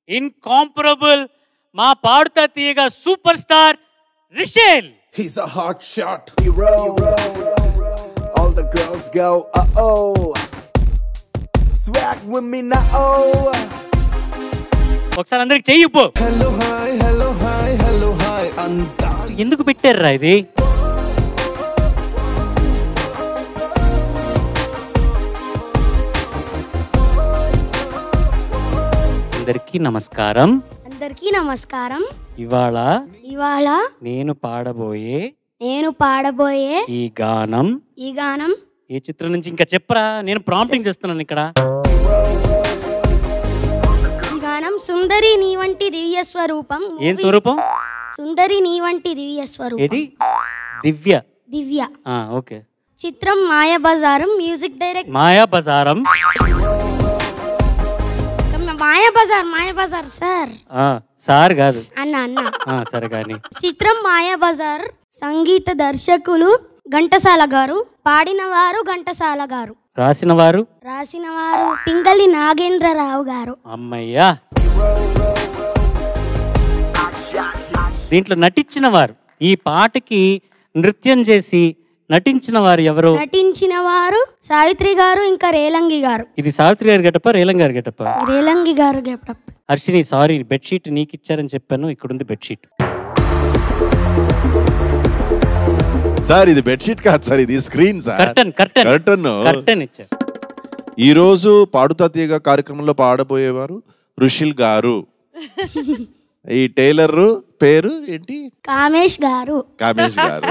ఇన్కాంపరబుల్ మా Paadutha Theeyaga super star Rishel He's a hot shot hero. All the girls go, uh oh. Swag with me now. Oh. ఒకసారి అందరికి చెయ్యిపో Hello, hi, hello, hi, hello, hi. అంతా ఎందుకు పెట్టారురా ఇది అందరికీ నమస్కారం అందరికీ నమస్కారం ఇవాళ ఇవాళ నేను పాడబోయే నేను పాడబోయే ఈ గానం ఈ గానం ఏ చిత్రం నుంచి ఇంకా చెప్పరా నేను ప్రాంప్టింగ్ చేస్తున్నాను ఇక్కడ ఈ గానం సుందరి నీ వంటి దివ్య స్వరూపం ఏం Movie- స్వరూపం సుందరి నీ వంటి దివ్య స్వరూపం ఏది దివ్య దివ్య ఆ, ఓకే చిత్రం మాయాబజారం మ్యూజిక్ డైరెక్ట్ మాయా బజారం మాయాబజార్ మాయాబజార్ సార్ ఆ, సార్ కాదు అన్న అన్న ఆ, సరే కానీ చిత్రం మాయాబజార్ సంగీత దర్శకులు ఘంటసాల గారు పాడిన వారు ఘంటసాల గారు రాసిన వారు రాసిన వారు పింగళి నాగేంద్రరావు గారు అమ్మయ్యా దీంట్లో నటించిన వారు ఈ పాటకి నృత్యం చేసి నటించిన వారు ఎవరు నటించిన వారు సావిత్రి గారు ఇంకా రేలంగి గారు ఇది సావిత్రి గారి గెటప రేలం గారి గెటప రేలంగి గారు గెటప్ హర్షిని సారీ బెడ్షీట్ నీకు ఇచ్చారని చెప్పాను ఇక్కడ ఉంది బెడ్షీట్ సార్ ఇది బెడ్షీట్ కాదు సార్ ఇది screen sir curtain curtain curtain curtain ఇచ్చారు ఈ రోజు పాడుతా తీయగా కార్యక్రమంలో పాడబోయేవారు ఋషిల్ గారు ఈ టైలర్ పేరు ఏంటి కామేష్ గారు కామేష్ గారు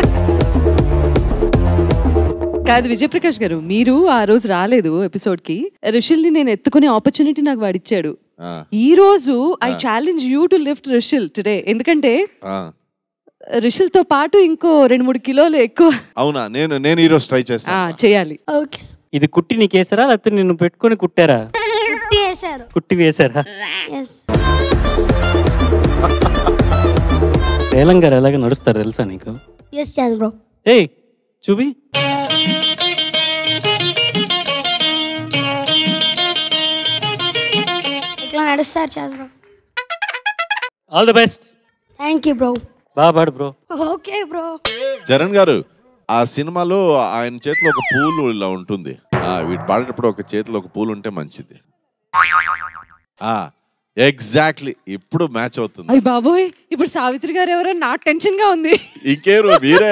కాదు విజయప్రకాష్ గారు మీరు ఆ రోజు రాలేదు ఎపిసోడ్ కి రిషిల్ ని నేను ఎత్తుకునే ఆపర్చునిటీ నాకు వాడిచ్చాడు ఆ, ఈ రోజు I challenge you to lift Rishil today ఎందుకంటే ఆ. రిషిల్ తో పాటు ఇంకో రెండు మూడు కిలోలు ఎక్కువ అవునా నేను నేను ఈ రోజు ట్రై ఆ, చేస్తాను చేయాలి ఓకే సార్. ఇది కుట్టి నీకేసారా లేకపోతే నిన్ను పెట్టుకొని కుట్టారా కుట్టి వేశారు కుట్టి వేశారా ఎస్ రేలం గారు ఎలాగ నడుస్తారు తెలుసా నీకు ఎస్ చేస్ బ్రో ఏయ్ చూపి ఇట్లా నడుస్తారు చేస్ bro all the best thank you bro బాగా పాడు బ్రో ఓకే బ్రో చరణ్ గారు ఆ సినిమాలో ఆయన చేతిలో ఒక పూలు ఇలా ఉంటుంది ఆ, వీటి పాడేటప్పుడు ఒక చేతిలో ఒక పూలు ఉంటే మంచిది ఆ ఎగ్జాక్ట్లీ ఇప్పుడు మ్యాచ్ అవుతుంది అయ్యి బాబోయ్ ఇప్పుడు సావిత్రి గారు ఎవరో నాకు టెన్షన్ గా ఉంది ఇంకేరు మీరే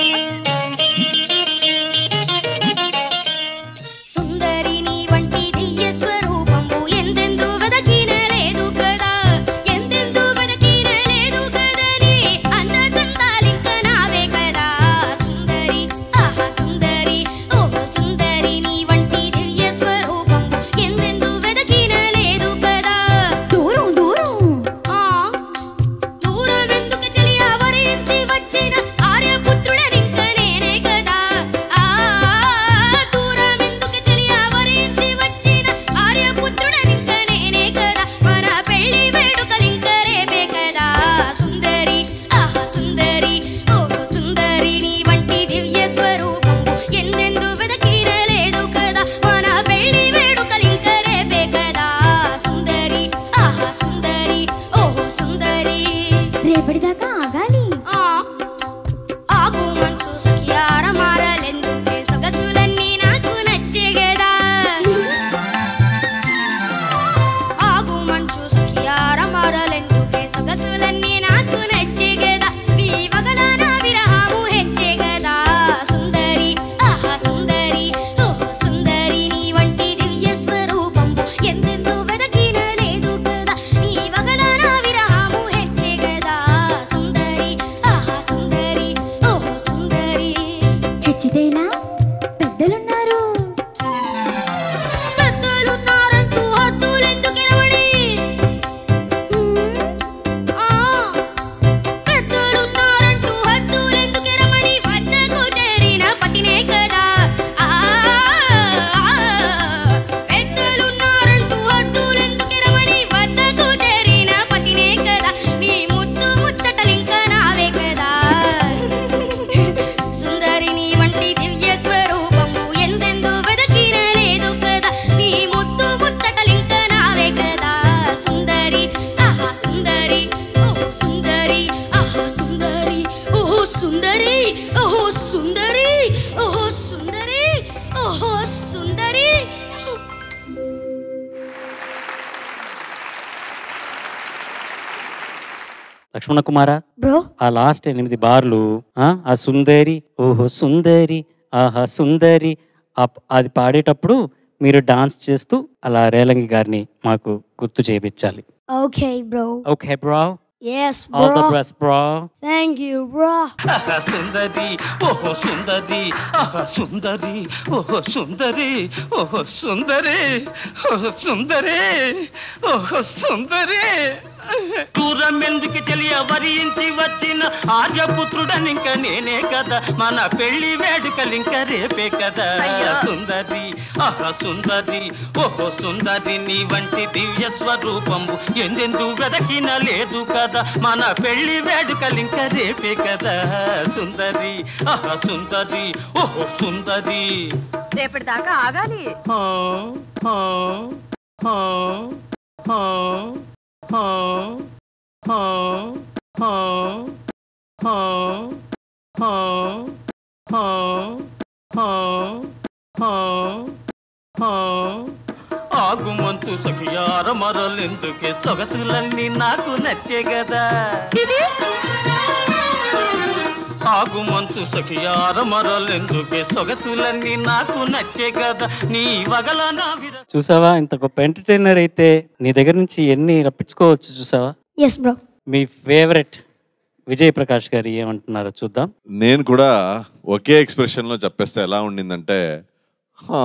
సుందరి నీ వంటి దివ్య స్వరూపము ఎందెందు వెదకిన లేదు కదా ఎందెందు వెదకిన లేదు కదని అంద చందాలింక నావే కదా సుందరి ఆహా సుందరి ఓహో సుందరి నీ వంటి దివ్య స్వరూపము ఎందెందు వెదకిన లేదు కదా దూరం దూరం ఆ దూరం ఎందుకు చెలి ఆవరించి వచ్చిన ఆర్యపుత్రుడనింక నేనే లక్ష్మణ కుమార బ్రో ఆ లాస్ట్ ఎనిమిది బార్లు ఆ ఆ సుందరి ఓహో సుందరి ఆహా సుందరి ఆ ప- అది పాడేటప్పుడు మీరు డాన్స్ చేస్తూ అలా రేలంగి గారిని మాకు గుర్తు చేయించాలి okay bro okay bro yes all the bro best bro thank you bro ఆహా సుందరి ఓహో సుందరి ఆహా సుందరి ఓహో సుందరి ఓహో సుందరి ఓహో సుందరి ఓహో సుందరి దూరం ఎందుకు తెలియ వరించి వచ్చిన ఆర్యపుత్రుడనింక నేనే కదా మన పెళ్లి వేడుకలింక రేపే కదా సుందరి ఆహా సుందరి ఓహో సుందరి నీ వంటి దివ్య స్వరూపము ఎందెందు వెదకిన లేదు కదా మన పెళ్లి వేడుకలింక రేపే కదా సుందరి ఆహా సుందరి ఓహో సుందరి రేపటి దాకా ఆగాలి హా, హా, హా, హా, హా, హా, హా, హా, హా, హా, హా, హా, హా. ఆగుమంతు సఖియార మరలెందుకే సొగసులన్నీ నాకు నచ్చే కదా ఆగుమంతు సఖియార మరలెందుకే సొగసులన్నీ నాకు నచ్చే కదా నీ వగల నా విర చూసావా ఇంత గొప్ప ఎంటర్టైనర్ అయితే నీ దగ్గర నుంచి ఎన్ని రప్పించుకోవచ్చు చూసావా ఎస్ బ్రో మీ ఫేవరెట్ విజయ్ ప్రకాష్ గారు ఏమంటున్నారో చూద్దాం నేను కూడా ఒకే ఎక్స్ప్రెషన్ లో చెప్పేస్తే ఎలా ఉండిందంటే హా,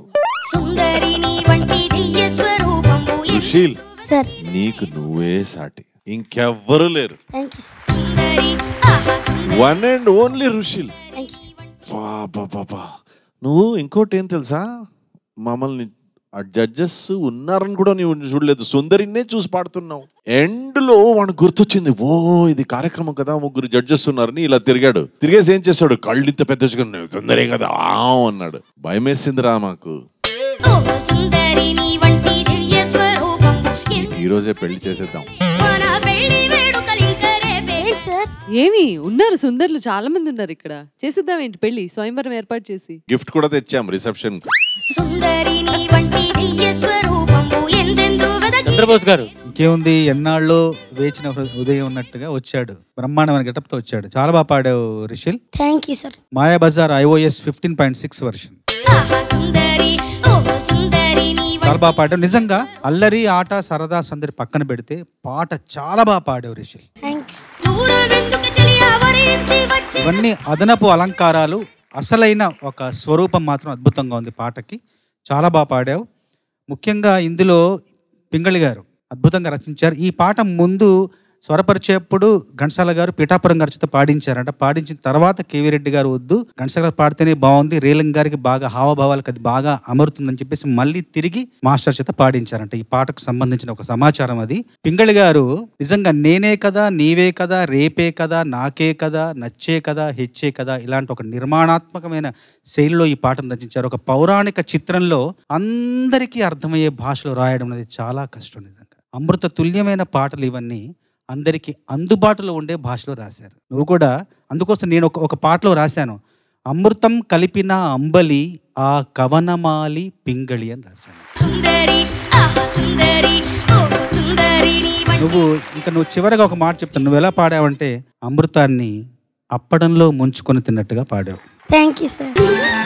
సుందరి నీ వంటి దివ్య స్వరూపము సుశీల్ సార్ నీకు నువ్వే సాటి ఇంకెవ్వరు లేరు థ్యాంక్ యూ సుందరి ఆహా సుందరి one and only Rushil thank you పాపా నువ్వు ఇంకోటి ఏం తెలుసా మమ్మల్ని ఆ జడ్జెస్ ఉన్నారని కూడా నీవు చూడలేదు సుందరినే చూసి పాడుతున్నావు ఎండ్ లో వాడికి గుర్తొచ్చింది ఓ ఇది కార్యక్రమం కదా ముగ్గురు జడ్జెస్ ఉన్నారని ఇలా తిరిగాడు తిరిగేసి ఏం చేశాడు కళ్ళు ఇంత పెద్ద సుందరే కదా ఆ అన్నాడు భయం వేసిందిరా మాకు ఓహో సుందరి నీ వంటి దివ్య స్వరూపము ఈ రోజే పెళ్లి చేసేద్దాం మన పెళ్లి వేడుకలింక రేపే సార్ ఏమి ఉన్నారు సుందర్లు చాలా మంది ఉన్నారు ఇక్కడ చేసిద్దాం ఏంటి పెళ్లి స్వయంవరం ఏర్పాటు చేసి గిఫ్ట్ కూడా తెచ్చాం రిసెప్షన్ సుందరి నీ వంటి దివ్య స్వరూపము ఎందెందు వెదకి చంద్రబోస్ గారు ఇంకేముంది ఎన్నాళ్ళు వేచిన హృ- ఉదయం ఉన్నట్టుగా వచ్చాడు బ్రహ్మాండమైన గెటప్తో వచ్చాడు చాలా బాగా పాడావు Rishil thank you sir Mayabazar iOS fifteen point six version ఆహా సుందరి ఓహో సుందరి నీ చాలా బాగా పాడావు నిజంగా అల్లరి ఆట సరదా సందడి పక్కన పెడితే పాట చాలా బాగా పాడావు రిషిల్ థ్యాంక్స్ దూరం ఎందుకు చెలియా వరించి వచ్చి ఇవన్నీ అదనపు అలంకారాలు అసలైన ఒక స్వరూపం మాత్రం అద్భుతంగా ఉంది పాటకి చాలా బాగా పాడావు ముఖ్యంగా ఇందులో పింగళి గారు అద్భుతంగా రచించారు ఈ పాట ముందు స్వరపరిచేప్పుడు ఘంటసాల గారు పీఠాపురం గారి చేత పాడించారంట పాడించిన తర్వాత కేవీ రెడ్డి గారు వద్దు ఘంటసాల గారు పాడితేనే బాగుంది రేలంగ్ గారికి బాగా హావభావాలకు అది బాగా అమరుతుందని చెప్పేసి మళ్ళీ తిరిగి మాస్టర్ చేత పాడించారంట ఈ పాటకు సంబంధించిన ఒక సమాచారం అది పింగళి గారు నిజంగా నేనే కదా నీవే కదా రేపే కదా నాకే కదా నచ్చే కదా హెచ్చే కదా ఇలాంటి ఒక నిర్మాణాత్మకమైన శైలిలో ఈ పాటను రచించారు ఒక పౌరాణిక చిత్రంలో అందరికీ అర్థమయ్యే భాషలో రాయడం అనేది చాలా కష్టం నిజంగా అమృత తుల్యమైన పాటలు ఇవన్నీ అందరికీ అందుబాటులో ఉండే భాషలో రాశారు నువ్వు కూడా అందుకోసం నేను ఒక ఒక పాటలో రాశాను అమృతం కలిపిన అంబలి ఆ కవనమాలి పింగళి అని రాశాను సుందరి ఆహా సుందరి ఓహో సుందరి నీ వంటి నువ్వు ఇంకా నువ్వు చివరగా ఒక మాట చెప్తాను నువ్వు ఎలా పాడావంటే అమృతాన్ని అప్పడంలో ముంచుకొని తిన్నట్టుగా పాడావు థ్యాంక్ యూ సార్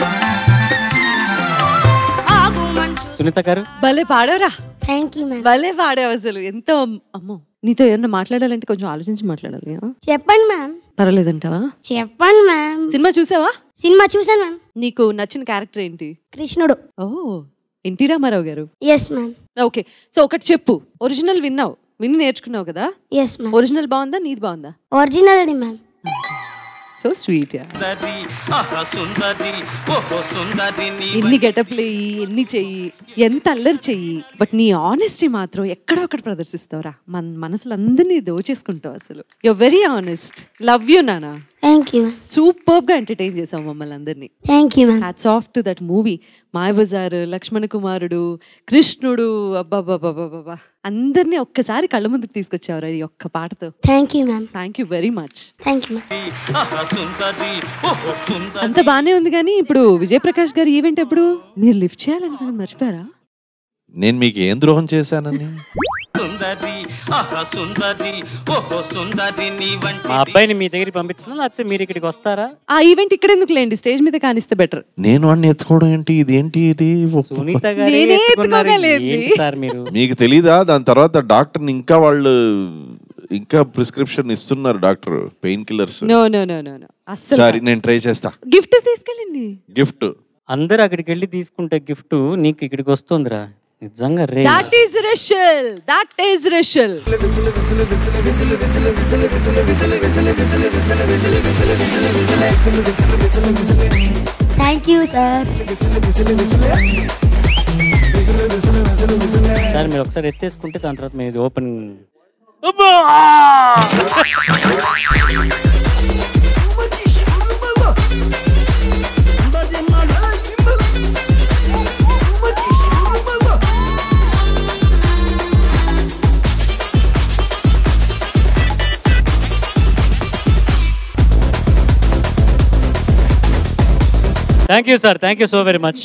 ఆగు మంచు సునీత గారు భలే పాడారా థ్యాంక్ యూ మ్యామ్ భలే పాడావు అసలు ఎంతో అమ్మో నీతో ఏమన్నా మాట్లాడాలంటే కొంచెం ఆలోచించి మాట్లాడాలి ఆ? చెప్పండి మ్యామ్ పర్వాలేదంటావా చెప్పండి మ్యామ్ సినిమా చూసావా సినిమా చూసాను మ్యామ్ నీకు నచ్చిన క్యారెక్టర్ ఏంటి కృష్ణుడు ఓ ఎన్టీ రామారావు గారు ఎస్ మ్యామ్ ఓకే సో ఒకటి చెప్పు ఒరిజినల్ విన్నావు విని నేర్చుకున్నావు కదా ఎస్ మ్యామ్ ఒరిజినల్ బాగుందా నీది బాగుందా ఒరిజినల్ అది మ్యామ్ సో స్వీట్ సుందరి ఆహా సుందరి ఓహో సుందరి నీ ఎన్ని గెటప్లు వేయి ఎన్ని చెయ్యి ఎంత అల్లరి చెయ్యి బట్ నీ ఆనెస్టీ మాత్రం ఎక్కడో ఒకటి ప్రదర్శిస్తావురా మన మనసులు అందరినీ దోచేసుకుంటావు అసలు you very honest love you నానా థ్యాంక్ యూ సూపర్ గా ఎంటర్టైన్ చేసావు మమ్మల్ని అందరినీ thank you ma'am hats off to that movie Mayabazar Lakshmana కుమారుడు కృష్ణుడు అబ్బాబాబాబాబా అందరినీ ఒక్కసారి కళ్ళ ముందుకు తీసుకొచ్చావురా ఈ ఒక్క పాటతో thank you ma'am thank you very much thank you ma'am ఆహా సుందరి ఓహో సుందరి అంత బానే ఉంది కానీ ఇప్పుడు విజయప్రకాష్ గారి ఈవెంట్ ఎప్పుడు మీరు లిఫ్ట్ చేయాలని సంగతి మర్చిపోయారా నేను మీకు ఏం ద్రోహం చేశానని సుందరి సుందరి ఆహా సుందరి ఓహో సుందరి నీ మా వంటి అబ్బాయిని మీ దగ్గరికి పంపించినా లేకపోతే మీరు ఇక్కడికి వస్తారా ఆ ఈవెంట్ ఇక్కడ ఎందుకు లేండి స్టేజ్ మీద కానిస్తే బెటర్ నేను వాడిని ఎత్తుకోవడం ఏంటి ఇది ఏంటి ఇది సునీత గారు నేనే ఎత్తుకోగలేదు. సార్ మీరు మీకు తెలీదా దాని తర్వాత డాక్టర్ ఇంకా వాళ్ళు ఇంకా ప్రిస్క్రిప్షన్ ఇస్తున్నారు doctor pain killers no no no no no అస్సలు సరే నేను ట్రై చేస్తా గిఫ్ట్ తీసుకెళ్ళండి గిఫ్ట్ అందరు అక్కడికి వెళ్ళి తీసుకుంటే గిఫ్ట్ నీకు ఇక్కడికి వస్తుందిరా నిజంగా రే that is Reshal that is Reshal thank you sir sir మీరు ఒకసారి ఎత్తేసుకుంటే దాని తర్వాత మీరు open thank you sir thank you so very much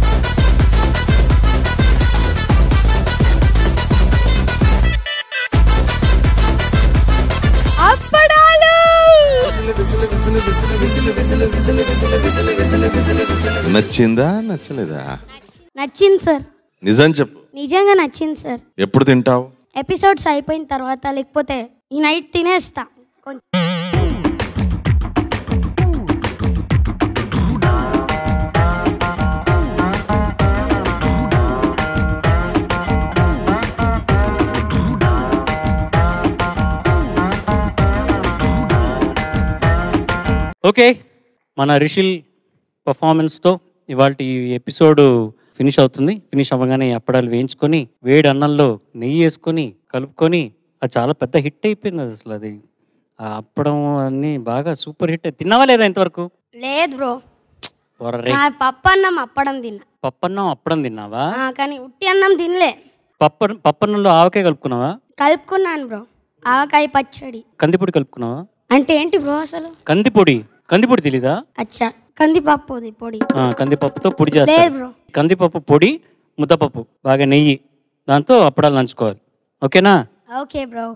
అప్పడాలు నచ్చిందా నచ్చలేదా నచ్చింది సార్ నిజం చెప్పు నిజంగా నచ్చింది సార్ ఎప్పుడు తింటావు ఎపిసోడ్స్ అయిపోయిన తర్వాత లేకపోతే ఈ నైట్ తినేస్తా కొంచెం ఓకే మన రిషిల్ పర్ఫార్మెన్స్తో ఇవాళ ఈ ఎపిసోడ్ ఫినిష్ అవుతుంది ఫినిష్ అవ్వగానే ఈ అప్పడాలు వేయించుకొని వేడి అన్నంలో నెయ్యి వేసుకొని కలుపుకొని అది చాలా పెద్ద హిట్ అయిపోయింది అది అసలు అది ఆ అప్పడం అన్నీ బాగా సూపర్ హిట్ తిన్నావా లేదా ఇంతవరకు లేదు బ్రో పొర్రే. నా పప్పు అన్నం అప్పడం తిన్నా పప్పన్నం అప్పడం తిన్నావా ఆ, కానీ ఉట్టి అన్నం తినలే పప్ప పప్పన్నంలో ఆవకాయ కలుపుకున్నావా కలుపుకున్నాను బ్రో ఆవకాయ పచ్చడి కందిపొడి కలుపుకున్నావా అంటే ఏంటి బ్రో అసలు కందిపొడి కందిపొడి తెలీదా అచ్చా కందిపప్పు అది పొడి ఆ, కందిపప్పుతో పొడి లేదు చేస్తారు బ్రో కందిపప్పు పొడి ముద్దపప్పు బాగా నెయ్యి దాంతో అప్పడాలు నంచుకోవాలి ఓకేనా ఓకే బ్రో